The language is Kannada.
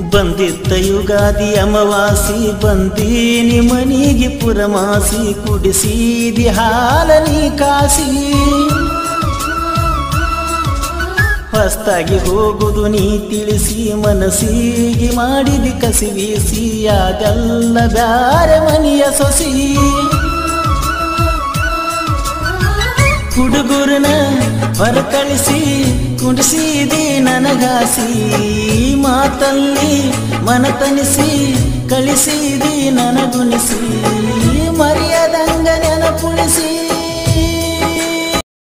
ಬಂದಿದ್ದ ಯುಗಾದಿ ಅಮವಾಸಿ ಬಂದೀನಿ ಮನಿಗೆ ಪುರಮಾಸಿ ಕುಡಿಸಿದಿ ಹಾಲನಿ ಕಾಸಿ ಹೊಸ್ತಾಗಿ ಹೋಗುದು ನೀ ತಿಳಿಸಿ ಮನಸ್ಸಿಗೆ ಮಾಡಿದಿ ಕಸಿವಿಸಿ ಅದೆಲ್ಲ ಬ್ಯಾರೆ ಮನಿಯ ಸೊಸಿ ಹುಡುಗರನ ಹೊರ ಕಳಿಸಿ ಕುಡಿಸಿದಿ ನನಗಾಸಿ ಮಾತಲ್ಲಿ ಮನತನಿಸಿ ಕಳಿಸಿದಿ ನನಗುಣಿಸಿ ಮರೆಯದಂಗ ನೆನಪುಳಿಸಿ